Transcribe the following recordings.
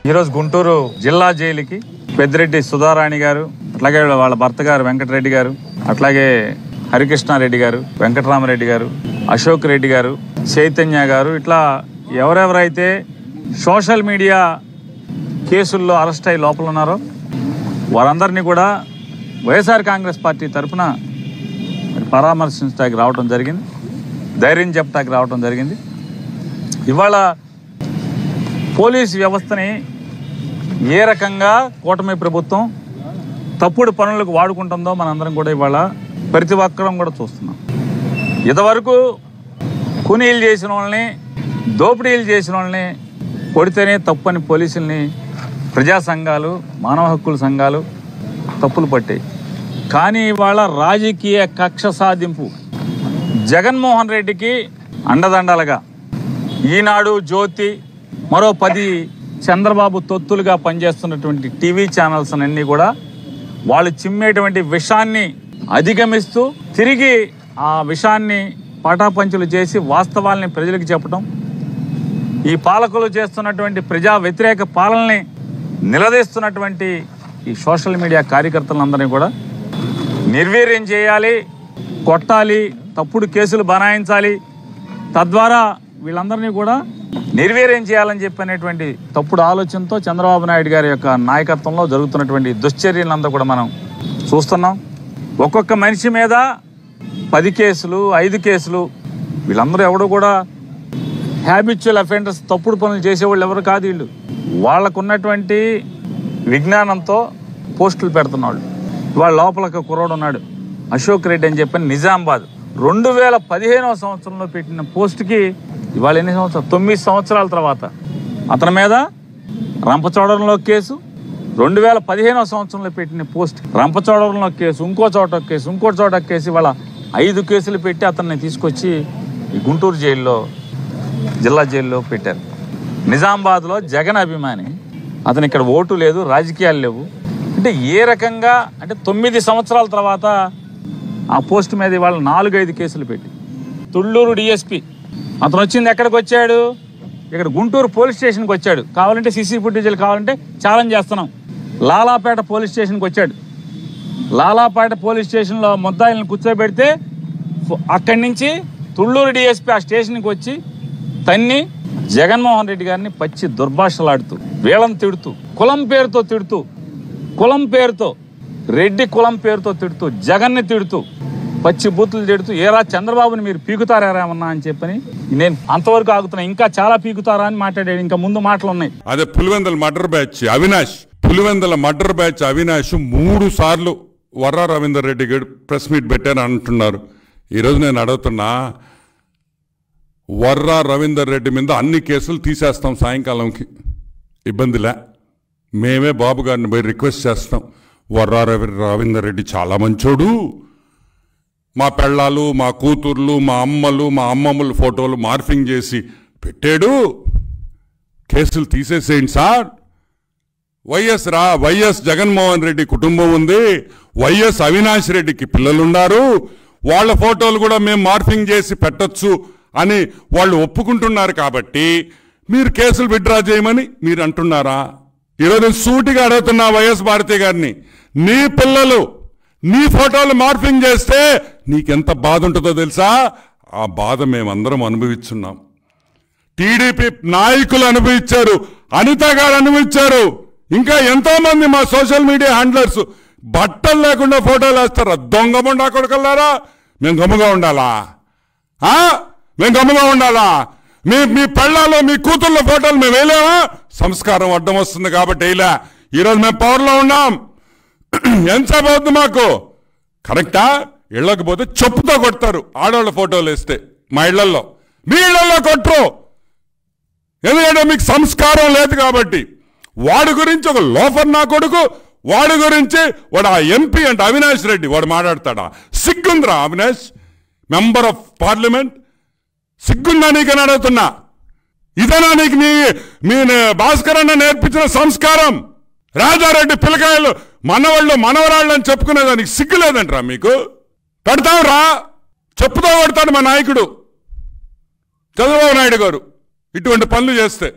ఈరోజు గుంటూరు జిల్లా జైలుకి పెద్దిరెడ్డి సుధారాణి గారు అట్లాగే వాళ్ళ భర్త గారు వెంకటరెడ్డి గారు అట్లాగే హరికృష్ణారెడ్డి గారు వెంకటరామరెడ్డి గారు అశోక్ రెడ్డి గారు చైతన్య గారు ఇట్లా ఎవరెవరైతే సోషల్ మీడియా కేసుల్లో అరెస్ట్ అయ్యి లోపల ఉన్నారో వారందరినీ కూడా వైఎస్ఆర్ కాంగ్రెస్ పార్టీ తరఫున మరి పరామర్శించడానికి రావడం జరిగింది ధైర్యం చెప్పడానికి రావడం జరిగింది ఇవాళ పోలీస్ వ్యవస్థని ఏ రకంగా కూటమి ప్రభుత్వం తప్పుడు పనులకు వాడుకుంటుందో మనందరం కూడా ఇవాళ ప్రతి ఒక్కరం కూడా చూస్తున్నాం ఇంతవరకు కూనీలు చేసిన వాళ్ళని దోపిడీలు చేసిన వాళ్ళని కొడితేనే తప్పని పోలీసుల్ని ప్రజా సంఘాలు మానవ హక్కుల సంఘాలు తప్పులు పట్టాయి కానీ ఇవాళ రాజకీయ కక్ష సాధింపు జగన్మోహన్ రెడ్డికి అండదండలుగా ఈనాడు జ్యోతి మరో పది చంద్రబాబు తొత్తులుగా పనిచేస్తున్నటువంటి టీవీ ఛానల్స్ అన్నీ కూడా వాళ్ళు చిమ్మేటువంటి విషాన్ని అధిగమిస్తూ తిరిగి ఆ విషాన్ని పటాపంచులు చేసి వాస్తవాల్ని ప్రజలకు చెప్పడం ఈ పాలకులు చేస్తున్నటువంటి ప్రజా వ్యతిరేక పాలనని నిలదీస్తున్నటువంటి ఈ సోషల్ మీడియా కార్యకర్తలందరినీ కూడా నిర్వీర్యం చేయాలి కొట్టాలి తప్పుడు కేసులు బనాయించాలి తద్వారా వీళ్ళందరినీ కూడా నిర్వీర్యం చేయాలని చెప్పినటువంటి తప్పుడు ఆలోచనతో చంద్రబాబు నాయుడు గారి యొక్క నాయకత్వంలో జరుగుతున్నటువంటి దుశ్చర్యలంతా కూడా మనం చూస్తున్నాం ఒక్కొక్క మనిషి మీద పది కేసులు ఐదు కేసులు వీళ్ళందరూ ఎవడు కూడా హ్యాబిచువల్ అఫెండర్స్ తప్పుడు పనులు చేసేవాళ్ళు ఎవరు కాదు వీళ్ళు వాళ్ళకు ఉన్నటువంటి విజ్ఞానంతో పోస్టులు పెడుతున్నాడు ఇవాళ లోపల ఒక కుర్రోడు ఉన్నాడు అశోక్ రెడ్డి అని చెప్పని నిజామాబాద్ రెండు వేల పదిహేనవ సంవత్సరంలో పెట్టిన పోస్ట్కి ఇవాళ ఎన్ని సంవత్సరాలు తొమ్మిది సంవత్సరాల తర్వాత అతని మీద రంపచోడవరంలో కేసు రెండు వేల పదిహేనవ సంవత్సరంలో పెట్టిన పోస్ట్ రంపచోడవరంలో కేసు ఇంకో చోట ఒక కేసు ఇంకో చోట ఒక కేసు ఇవాళ ఐదు కేసులు పెట్టి అతన్ని తీసుకొచ్చి ఈ గుంటూరు జైల్లో జిల్లా జైల్లో పెట్టారు నిజామాబాద్లో జగన్ అభిమాని అతను ఇక్కడ ఓటు లేదు రాజకీయాలు లేవు అంటే ఏ రకంగా అంటే తొమ్మిది సంవత్సరాల తర్వాత ఆ పోస్ట్ మీద ఇవాళ నాలుగైదు కేసులు పెట్టి తుళ్ళూరు డిఎస్పి అతను వచ్చింది ఎక్కడికి వచ్చాడు ఇక్కడ గుంటూరు పోలీస్ స్టేషన్కి వచ్చాడు కావాలంటే సీసీ ఫుటేజీలు కావాలంటే ఛాలెంజ్ చేస్తున్నాం లాలాపేట పోలీస్ స్టేషన్కి వచ్చాడు లాలాపేట పోలీస్ స్టేషన్లో ముద్దాయిలను కూర్చోబెడితే ఫు- అక్కడి నుంచి తుళ్ళూరు డిఎస్పీ ఆ స్టేషన్కి వచ్చి తన్ని జగన్మోహన్ రెడ్డి గారిని పచ్చి దుర్భాషలాడుతూ వీళ్ళని తిడుతూ కులం పేరుతో తిడుతూ కులం పేరుతో రెడ్డి కులం పేరుతో తిడుతూ జగన్ని తిడుతూ పచ్చి బూతులు తిడుతూ ఏరా చంద్రబాబుని మీరు పీకుతారేమన్నా అని చెప్పని నేను అంతవరకు ఆగుతున్నా ఇంకా చాలా పీకుతారా అని మాట్లాడాడు ఇంకా ముందు మాటలు ఉన్నాయి అదే Pulivendula murder batch Avinash Pulivendula murder batch Avinash మూడు సార్లు వర్రా రవీందర్ రెడ్డి గారు ప్రెస్ మీట్ పెట్టారు అంటున్నారు ఈరోజు నేను అడుగుతున్నా వర్రా రవీందర్ రెడ్డి మీద అన్ని కేసులు తీసేస్తాం సాయంకాలంకి ఇబ్బందిలే మేమే బాబు గారిని పోయి రిక్వెస్ట్ చేస్తాం వర్రా రవి రవీందర్ రెడ్డి చాలా మంచోడు మా పెళ్ళాలు మా కూతుర్లు మా అమ్మలు మా అమ్మమ్మల ఫోటోలు మార్ఫింగ్ చేసి పెట్టాడు కేసులు తీసేసేయండి సార్ వైఎస్ రా వైఎస్ జగన్మోహన్ రెడ్డి కుటుంబం ఉంది వైఎస్ అవినాష్ రెడ్డికి పిల్లలున్నారు వాళ్ళ ఫోటోలు కూడా మేము మార్ఫింగ్ చేసి పెట్టొచ్చు అని వాళ్ళు ఒప్పుకుంటున్నారు కాబట్టి మీరు కేసులు విత్డ్రా చేయమని మీరు అంటున్నారా ఈరోజు నేను సూటిగా అడుగుతున్నా వైఎస్ భారతి గారిని నీ పిల్లలు నీ ఫోటోలు మార్ఫింగ్ చేస్తే నీకెంత బాధ ఉంటుందో తెలుసా ఆ బాధ మేమందరం అనుభవిస్తున్నాం టీడీపీ నాయకులు అనుభవించారు అనిత గారు అనుభవించారు ఇంకా ఎంతో మంది మా సోషల్ మీడియా హ్యాండ్లర్స్ బట్టలు లేకుండా ఫోటోలు వేస్తారా దొంగ ముండా కొడుకల్లారా మేము గమ్ముగా ఉండాలా ఆ? మేము గమ్ముగా ఉండాలా మీ మీ పెళ్ళాలో మీ కూతుళ్ళ ఫోటోలు మేము వేయలేమా సంస్కారం అడ్డం వస్తుంది కాబట్టి వేయలే ఈరోజు మేము పవర్లో ఉన్నాం ఎంతసేపు అవుతుంది మాకు కరెక్టా ఇళ్ళకి పోతే చెప్పుతో కొడతారు ఆడవాళ్ళ ఫోటోలు వేస్తే మా ఇళ్లలో మీ ఇళ్లలో కొట్టరు ఎందుకంటే మీకు సంస్కారం లేదు కాబట్టి వాడి గురించి ఒక లోఫర్ నా కొడుకు వాడి గురించి వాడు ఆ ఎంపీ అంటే అవినాష్ రెడ్డి వాడు మాట్లాడతాడా సిగ్గుందిరా అవినాష్ మెంబర్ ఆఫ్ పార్లమెంట్ సిగ్గుందా నీకని అడుగుతున్నా ఇదేనా నీకు నీ మీ భాస్కర్ అన్న నేర్పించిన సంస్కారం రాజారెడ్డి పిల్లకాయలు మనవాళ్ళు మనవరాళ్ళు అని చెప్పుకునేదానికి సిగ్గు లేదంటరా మీకు పెడతాం రా చెప్పుతో కొడతాడు మా నాయకుడు చంద్రబాబు నాయుడు గారు ఇటువంటి పనులు చేస్తే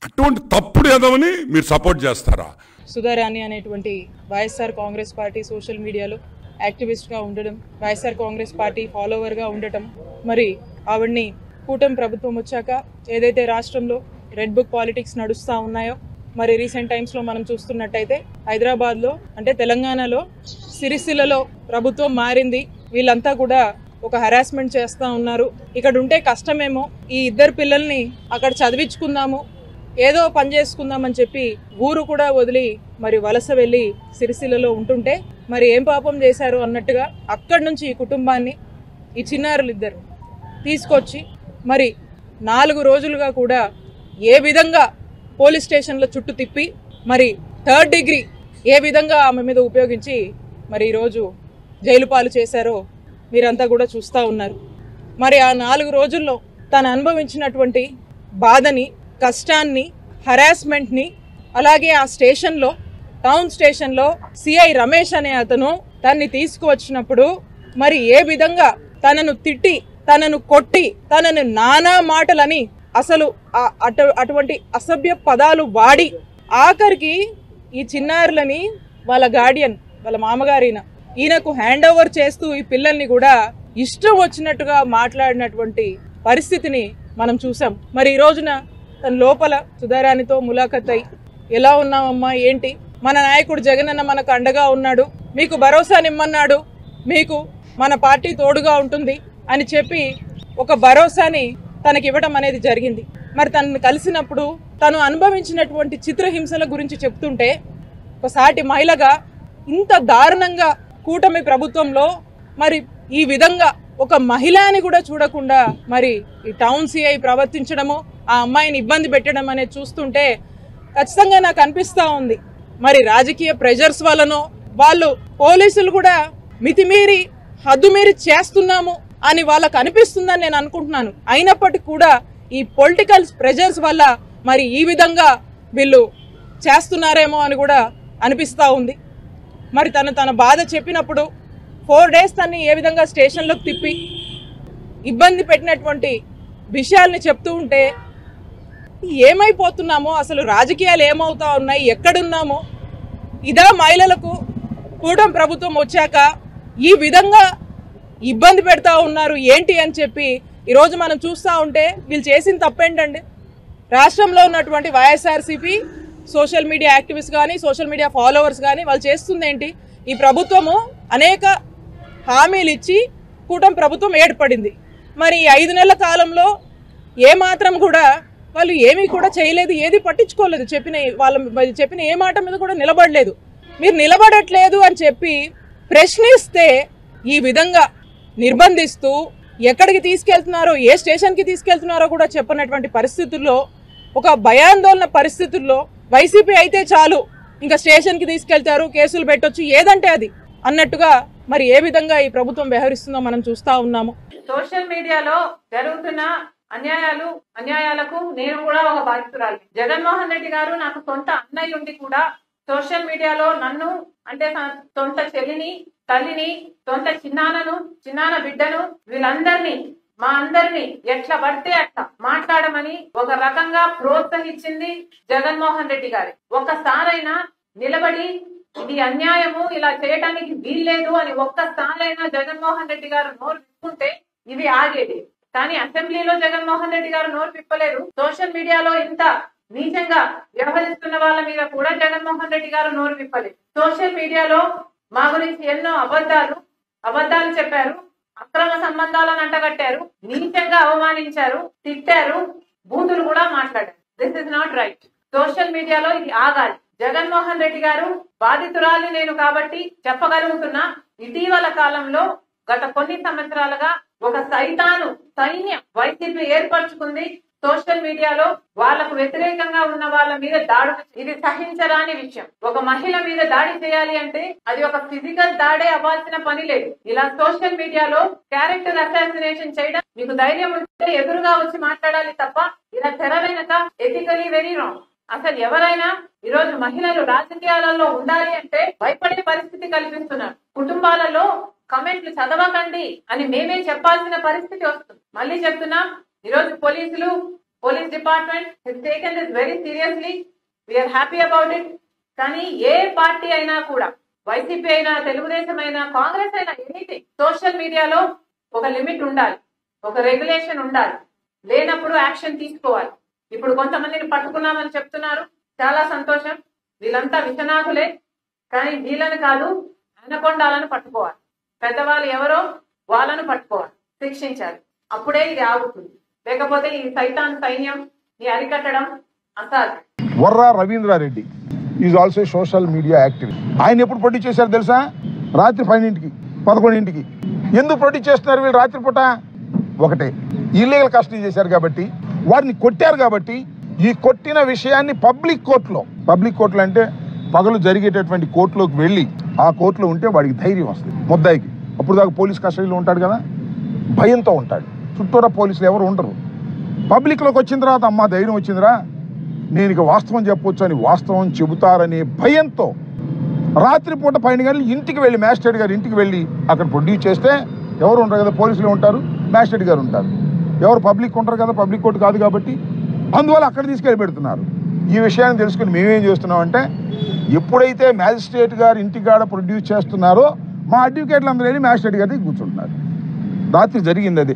అటువంటి తప్పుడు ఎదవని మీరు సపోర్ట్ చేస్తారా సుధారాణి అనేటువంటి వైఎస్ఆర్ కాంగ్రెస్ పార్టీ సోషల్ మీడియాలో యాక్టివిస్ట్గా ఉండడం వైఎస్ఆర్ కాంగ్రెస్ పార్టీ ఫాలోవర్గా ఉండటం మరి ఆవిడ్ని కూటమి ప్రభుత్వం వచ్చాక ఏదైతే రాష్ట్రంలో రెడ్ బుక్ పాలిటిక్స్ నడుస్తూ ఉన్నాయో మరి రీసెంట్ టైమ్స్లో మనం చూస్తున్నట్టయితే హైదరాబాద్లో అంటే తెలంగాణలో సిరిసిల్లలో ప్రభుత్వం మారింది వీళ్ళంతా కూడా ఒక హరాస్మెంట్ చేస్తూ ఉన్నారు ఇక్కడ ఉంటే కష్టమేమో ఈ ఇద్దరు పిల్లల్ని అక్కడ చదివించుకుందాము ఏదో పని చేసుకుందామని చెప్పి ఊరు కూడా వదిలి మరి వలస వెళ్ళి సిరిసిల్లలో ఉంటుంటే మరి ఏం పాపం చేశారు అన్నట్టుగా అక్కడి నుంచి ఈ కుటుంబాన్ని ఈ చిన్నారులు ఇద్దరు తీసుకొచ్చి మరి నాలుగు రోజులుగా కూడా ఏ విధంగా పోలీస్ స్టేషన్ల చుట్టూ తిప్పి మరి థర్డ్ డిగ్రీ ఏ విధంగా ఆమె మీద ఉపయోగించి మరి ఈరోజు జైలు పాలు చేశారో మీరంతా కూడా చూస్తూ ఉన్నారు మరి ఆ నాలుగు రోజుల్లో తను అనుభవించినటువంటి బాధని కష్టాన్ని హరాస్మెంట్ని అలాగే ఆ స్టేషన్లో టౌన్ స్టేషన్లో సిఐ రమేష్ అనే అతను తన్ని తీసుకువచ్చినప్పుడు మరి ఏ విధంగా తనను తిట్టి తనను కొట్టి తనను నానా మాటలని అసలు ఆ- అటు అటువంటి అసభ్య పదాలు వాడి ఆఖరికి ఈ చిన్నారులని వాళ్ళ గార్డియన్ వాళ్ళ మామగారిన ఈయనకు హ్యాండ్ ఓవర్ చేస్తూ ఈ పిల్లల్ని కూడా ఇష్టం వచ్చినట్టుగా మాట్లాడినటువంటి పరిస్థితిని మనం చూసాం మరి ఈ రోజున తన లోపల సుధారాణితో ములాఖత్ అయి ఎలా ఉన్నామమ్మా ఏంటి మన నాయకుడు జగనన్న మనకు అండగా ఉన్నాడు మీకు భరోసా నిమ్మన్నాడు మీకు మన పార్టీ తోడుగా ఉంటుంది అని చెప్పి ఒక భరోసాని తనకి ఇవ్వడం అనేది జరిగింది మరి తనని కలిసినప్పుడు తను అనుభవించినటువంటి చిత్రహింసల గురించి చెప్తుంటే ఒక సాటి మహిళగా ఇంత దారుణంగా కూటమి ప్రభుత్వంలో మరి ఈ విధంగా ఒక మహిళని కూడా చూడకుండా మరి ఈ టౌన్ సిఐ ప్రవర్తించడము ఆ అమ్మాయిని ఇబ్బంది పెట్టడం అనేది చూస్తుంటే ఖచ్చితంగా నాకు అనిపిస్తా ఉంది మరి రాజకీయ ప్రెజర్స్ వలనో వాళ్ళు పోలీసులు కూడా మితిమీరి హద్దుమీరి చేస్తున్నాము అని వాళ్ళకు అనిపిస్తుందని నేను అనుకుంటున్నాను అయినప్పటికీ కూడా ఈ పొలిటికల్ ప్రెజర్స్ వల్ల మరి ఈ విధంగా వీళ్ళు చేస్తున్నారేమో అని కూడా అనిపిస్తూ ఉంది మరి తను తన బాధ చెప్పినప్పుడు ఫోర్ డేస్ తన్ని ఏ విధంగా స్టేషన్లోకి తిప్పి ఇబ్బంది పెట్టినటువంటి విషయాల్ని చెప్తూ ఉంటే ఏమైపోతున్నామో అసలు రాజకీయాలు ఏమవుతా ఉన్నాయి ఎక్కడున్నామో ఇదా మహిళలకు కూటమి ప్రభుత్వం వచ్చాక ఈ విధంగా ఇబ్బంది పెడతా ఉన్నారు ఏంటి అని చెప్పి ఈరోజు మనం చూస్తూ ఉంటే వీళ్ళు చేసిన తప్పేంటండి రాష్ట్రంలో ఉన్నటువంటి వైఎస్ఆర్సీపీ సోషల్ మీడియా యాక్టివిస్ట్ కానీ సోషల్ మీడియా ఫాలోవర్స్ కానీ వాళ్ళు చేస్తుంది ఏంటి ఈ ప్రభుత్వము అనేక హామీలు ఇచ్చి కూటమి ప్రభుత్వం ఏర్పడింది మరి ఈ ఐదు నెలల కాలంలో ఏమాత్రం కూడా వాళ్ళు ఏమీ కూడా చేయలేదు ఏది పట్టించుకోలేదు చెప్పిన వాళ్ళ వాళ్ళు చెప్పిన ఏ మాట మీద కూడా నిలబడలేదు మీరు నిలబడట్లేదు అని చెప్పి ప్రశ్నిస్తే ఈ విధంగా నిర్బంధిస్తూ ఎక్కడికి తీసుకెళ్తున్నారో ఏ స్టేషన్కి తీసుకెళ్తున్నారో కూడా చెప్పనటువంటి పరిస్థితుల్లో ఒక భయాందోళన పరిస్థితుల్లో వైసీపీ అయితే చాలు ఇంకా స్టేషన్కి తీసుకెళ్తారు కేసులు పెట్టొచ్చు ఏదంటే అది అన్నట్టుగా మరి ఏ విధంగా ఈ ప్రభుత్వం వ్యవహరిస్తుందో మనం చూస్తా ఉన్నాము సోషల్ మీడియాలో జరుగుతున్న అన్యాయాలు అన్యాయాలకు నేను కూడా ఒక బాధితురాలి జగన్మోహన్ రెడ్డి గారు నాకు సొంత అన్నయ్య ఉండి కూడా సోషల్ మీడియాలో నన్ను అంటే నా సొంత చెల్లిని తల్లిని సొంత చిన్నానను చిన్నాన బిడ్డను వీళ్ళందరినీ మా అందరినీ ఎట్లా పడితే అట్లా మాట్లాడమని ఒక రకంగా ప్రోత్సహించింది జగన్మోహన్ రెడ్డి గారి ఒక్కసారైనా నిలబడి ఇది అన్యాయము ఇలా చేయడానికి వీల్లేదు అని ఒక్కసారైనా జగన్మోహన్ రెడ్డి గారు నోరు విప్పుకుంటే ఇవి ఆగేది కానీ అసెంబ్లీలో జగన్మోహన్ రెడ్డి గారు నోరు విప్పలేదు సోషల్ మీడియాలో ఇంత నీచంగా వ్యవహరిస్తున్న వాళ్ళ మీద కూడా జగన్మోహన్ రెడ్డి గారు నోరు విప్పలేదు సోషల్ మీడియాలో మా గురించి ఎన్నో అబద్ధాలు అబద్ధాలు చెప్పారు అక్రమ సంబంధాలను అంటగట్టారు నీచంగా అవమానించారు తిట్టారు బూతులు కూడా మాట్లాడారు this is not right social మీడియాలో ఇది ఆగాలి జగన్మోహన్ రెడ్డి గారు బాధితురాలి నేను కాబట్టి చెప్పగలుగుతున్నా ఇటీవల కాలంలో గత కొన్ని సంవత్సరాలుగా ఒక సైతాను సైన్యం వైసీపీ ఏర్పరచుకుంది సోషల్ మీడియాలో వాళ్ళకు వ్యతిరేకంగా ఉన్న వాళ్ళ మీద దాడులు ఇది సహించరాని విషయం ఒక మహిళ మీద దాడి చేయాలి అంటే అది ఒక ఫిజికల్ దాడే అవ్వాల్సిన పని లేదు ఇలా సోషల్ మీడియాలో క్యారెక్టర్ అసాసినేషన్ చేయడం మీకు ధైర్యం ఉంటే ఎదురుగా వచ్చి మాట్లాడాలి తప్ప ఇలా తెర వెనక ఎథికలీ వెరీ రాంగ్ అసలు ఎవరైనా ఈరోజు మహిళలు రాజకీయాలలో ఉండాలి అంటే భయపడే పరిస్థితి కల్పిస్తున్నారు కుటుంబాలలో కమెంట్లు చదవకండి అని మేమే చెప్పాల్సిన పరిస్థితి వస్తుంది మళ్ళీ చెప్తున్నా ఈరోజు పోలీసులు police department has taken this very seriously we're happy about it కానీ ఏ పార్టీ అయినా కూడా వైసీపీ అయినా తెలుగుదేశం అయినా కాంగ్రెస్ అయినా ఎనీథింగ్ సోషల్ మీడియాలో ఒక లిమిట్ ఉండాలి ఒక రెగ్యులేషన్ ఉండాలి లేనప్పుడు యాక్షన్ తీసుకోవాలి ఇప్పుడు కొంతమందిని పట్టుకున్నామని చెప్తున్నారు చాలా సంతోషం వీళ్ళంతా విషనాథులే కానీ వీళ్ళని కాదు అనకొండాలను పట్టుకోవాలి పెద్దవాళ్ళు ఎవరో వాళ్ళను పట్టుకోవాలి శిక్షించాలి అప్పుడే ఇది ఆగుతుంది లేకపోతే ఈ సైతాన్ సైన్యం ని అరికట్టడం అసాధ్యం Varra Ravindra Reddy is also social media active ఆయన ఎప్పుడు ప్రొడ్యూస్ చేశారు తెలుసా రాత్రి పన్నెండింటికి పదకొండింటికి ఎందుకు ప్రొడ్యూస్ చేస్తున్నారు వీళ్ళు రాత్రిపూట ఒకటే ఇల్లీగల్ కస్టడీ చేశారు కాబట్టి వారిని కొట్టారు కాబట్టి ఈ కొట్టిన విషయాన్ని పబ్లిక్ కోర్టులో పబ్లిక్ కోర్టులో అంటే పగలు జరిగేటటువంటి కోర్టులోకి వెళ్ళి ఆ కోర్టులో ఉంటే వాడికి ధైర్యం వస్తుంది ముద్దాయికి అప్పుడు దాకా పోలీస్ కస్టడీలో ఉంటాడు కదా భయంతో ఉంటాడు చుట్టూరా పోలీసులు ఎవరు ఉండరు పబ్లిక్లోకి వచ్చిన తర్వాత అమ్మ ధైర్యం వచ్చిందిరా నేను ఇక వాస్తవం చెప్పొచ్చు అని వాస్తవం చెబుతారనే భయంతో రాత్రిపూట పన్నెండు గంటలు ఇంటికి వెళ్ళి మ్యాజిస్ట్రేట్ గారు ఇంటికి వెళ్ళి అక్కడ ప్రొడ్యూస్ చేస్తే ఎవరు ఉంటారు కదా పోలీసులు ఉంటారు మ్యాజిస్ట్రేట్ గారు ఉంటారు ఎవరు పబ్లిక్ ఉంటారు కదా పబ్లిక్ కోర్టు కాదు కాబట్టి అందువల్ల అక్కడ తీసుకెళ్ళి పెడుతున్నారు ఈ విషయాన్ని తెలుసుకుని మేమేం చేస్తున్నామంటే ఎప్పుడైతే మ్యాజిస్ట్రేట్ గారు ఇంటికాడ ప్రొడ్యూస్ చేస్తున్నారో మా అడ్వకేట్లు అందరూ వెళ్ళి మ్యాజిస్ట్రేట్ గారి దగ్గర కూర్చుంటున్నారు రాత్రి జరిగింది అది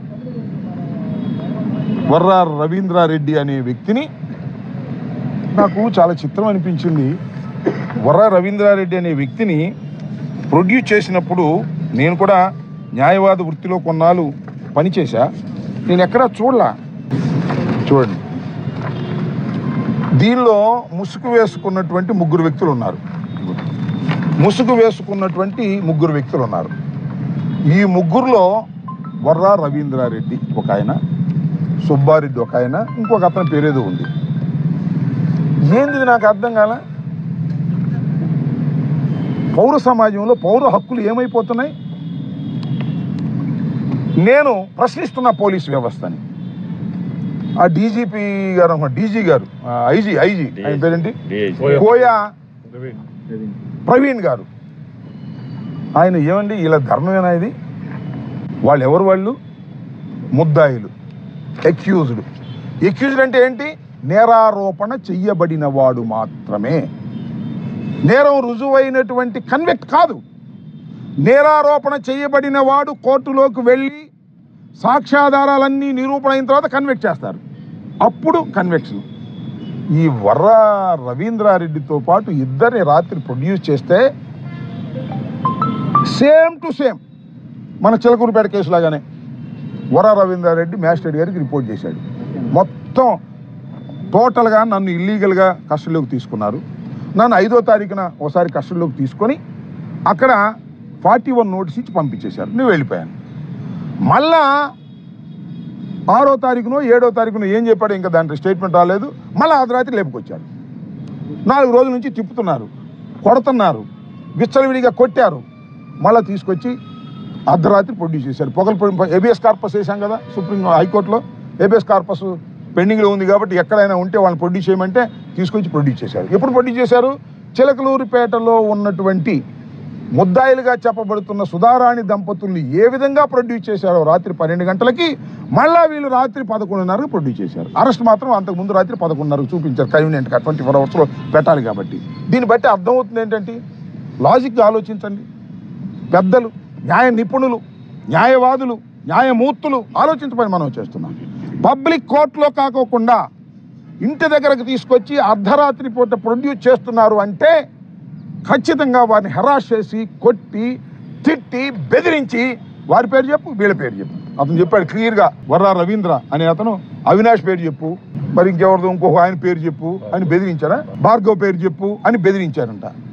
వర్రా రవీంద్రారెడ్డి అనే వ్యక్తిని నాకు చాలా చిత్రం అనిపించింది వర్రా రవీంద్రారెడ్డి అనే వ్యక్తిని ప్రొడ్యూస్ చేసినప్పుడు నేను కూడా న్యాయవాద వృత్తిలో కొన్నాళ్ళు పనిచేశా నేను ఎక్కడా చూడలా చూడండి దీనిలో ముసుగు వేసుకున్నటువంటి ముగ్గురు వ్యక్తులు ఉన్నారు ముసుగు వేసుకున్నటువంటి ముగ్గురు వ్యక్తులు ఉన్నారు ఈ ముగ్గురులో వర్రా రవీంద్రారెడ్డి ఒక ఆయన సుబ్బారెడ్డి ఒక ఆయన ఇంకొక అతని పేరేదో ఉంది ఏంది ఇది నాకు అర్థం కాల పౌర సమాజంలో పౌర హక్కులు ఏమైపోతున్నాయి నేను ప్రశ్నిస్తున్న పోలీస్ వ్యవస్థని ఆ డీజీపీ గారు డీజీ గారు ఐజీ ఐజీ ఆయన పేరేంటి కోయా ప్రవీణ్ గారు ఆయన ఏమండి ఇలా ధర్మమేనా ఇది వాళ్ళు ఎవరు వాళ్ళు ముద్దాయిలు ఎక్యూజ్డ్ ఎక్యూజ్డ్ అంటే ఏంటి నేరారోపణ చెయ్యబడిన వాడు మాత్రమే నేరం రుజువైనటువంటి కన్వెక్ట్ కాదు నేరారోపణ చేయబడిన వాడు కోర్టులోకి వెళ్ళి సాక్ష్యాధారాలన్నీ నిరూపణ అయిన తర్వాత కన్వెక్ట్ చేస్తారు అప్పుడు కన్వెక్షన్ ఈ వర్ర రవీంద్రారెడ్డితో పాటు ఇద్దరిని రాత్రి ప్రొడ్యూస్ చేస్తే సేమ్ టు సేమ్ మన చిలకూరుపేట కేసు లాగానే వర రవీంద్రారెడ్డి మ్యాజిస్ట్రేట్ గారికి రిపోర్ట్ చేశాడు మొత్తం టోటల్గా నన్ను ఇల్లీగల్గా కస్టడీలోకి తీసుకున్నారు నన్ను ఐదో తారీఖున ఒకసారి కస్టడీలోకి తీసుకొని అక్కడ ఫార్టీ వన్ నోటీస్ ఇచ్చి పంపించేశారు నేను వెళ్ళిపోయాను మళ్ళా ఆరో తారీఖునో ఏడో తారీఖునో ఏం చెప్పాడు ఇంకా దాంట్లో స్టేట్మెంట్ రాలేదు మళ్ళీ అర్ధరాత్రి లేపుకొచ్చాడు నాలుగు రోజుల నుంచి తిప్పుతున్నారు కొడుతున్నారు విచ్చలవిడిగా కొట్టారు మళ్ళీ తీసుకొచ్చి అర్ధరాత్రి ప్రొడ్యూస్ చేశారు పొగలు ఏబిఎస్ కార్పస్ వేసాం కదా సుప్రీం హైకోర్టులో ఏబిఎస్ కార్పస్ పెండింగ్లో ఉంది కాబట్టి ఎక్కడైనా ఉంటే వాళ్ళని ప్రొడ్యూస్ చేయమంటే తీసుకొచ్చి ప్రొడ్యూస్ చేశారు ఎప్పుడు ప్రొడ్యూస్ చేశారు చిలకలూరిపేటలో ఉన్నటువంటి ముద్దాయిలుగా చెప్పబడుతున్న సుధారాణి దంపతుల్ని ఏ విధంగా ప్రొడ్యూస్ చేశారో రాత్రి పన్నెండు గంటలకి మళ్ళా వీళ్ళు రాత్రి పదకొండున్నరకు ప్రొడ్యూస్ చేశారు అరెస్ట్ మాత్రం అంతకు ముందు రాత్రి పదకొండున్నరకు చూపించారు కన్వీనియంట్గా ట్వంటీ ఫోర్ అవర్స్లో పెట్టాలి కాబట్టి దీన్ని బట్టి అర్థమవుతుంది ఏంటంటే లాజిక్గా ఆలోచించండి పెద్దలు న్యాయ నిపుణులు న్యాయవాదులు న్యాయమూర్తులు ఆలోచించమని మనం చేస్తున్నాం పబ్లిక్ కోర్టులో కాకోకుండా ఇంటి దగ్గరకు తీసుకొచ్చి అర్ధరాత్రి పూట ప్రొడ్యూస్ చేస్తున్నారు అంటే ఖచ్చితంగా వారిని హెరాస్ చేసి కొట్టి తిట్టి బెదిరించి వారి పేరు చెప్పు వీళ్ళ పేరు చెప్పు అతను చెప్పాడు క్లియర్గా వర్రా రవీంద్ర అనే అతను అవినాష్ పేరు చెప్పు మరి ఇంకెవరిదో ఇంకొక ఆయన పేరు చెప్పు అని బెదిరించారా భార్గవ్ పేరు చెప్పు అని బెదిరించారంట